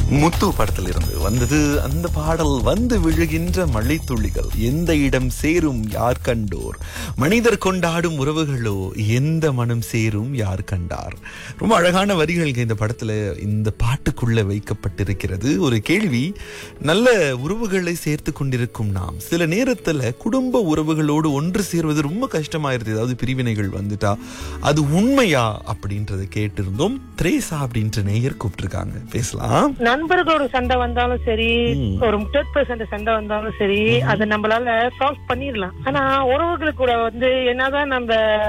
முத்து படத்தில் இருந்து வந்தது அந்த பாடல் வந்து விழுகின்ற மழைத்துளிகள் எந்த இடம் சேரும் யார் கண்டோர் மனிதர் கொண்டாடும் உறவுகளோ எந்த மனம் சேரும் யார் கண்டார் ரொம்ப அழகான வரிகள் இந்த படத்துல இந்த பாட்டுக்குள்ள வைக்கப்பட்டிருக்கிறது ஒரு கேள்வி நல்ல உறவுகளை சேர்த்து கொண்டிருக்கும் நாம் சில நேரத்துல குடும்ப உறவுகளோடு ஒன்று சேர்வது ரொம்ப கஷ்டமாயிருது ஏதாவது பிரிவினைகள் வந்துட்டா அது உண்மையா அப்படின்றத கேட்டிருந்தோம் திரேசா அப்படின்ற நேயர் கூப்பிட்டிருக்காங்க பேசலாம் நண்பர்களோட சண்டை வந்தாலும் சரி ஒரு தேர்ட் பர்சன் சண்டை வந்தாலும் சரி அதை நம்மளால சால்வ் பண்ணிடலாம் ஆனா உறவுகள் கூட வந்து என்னதான் நம்ம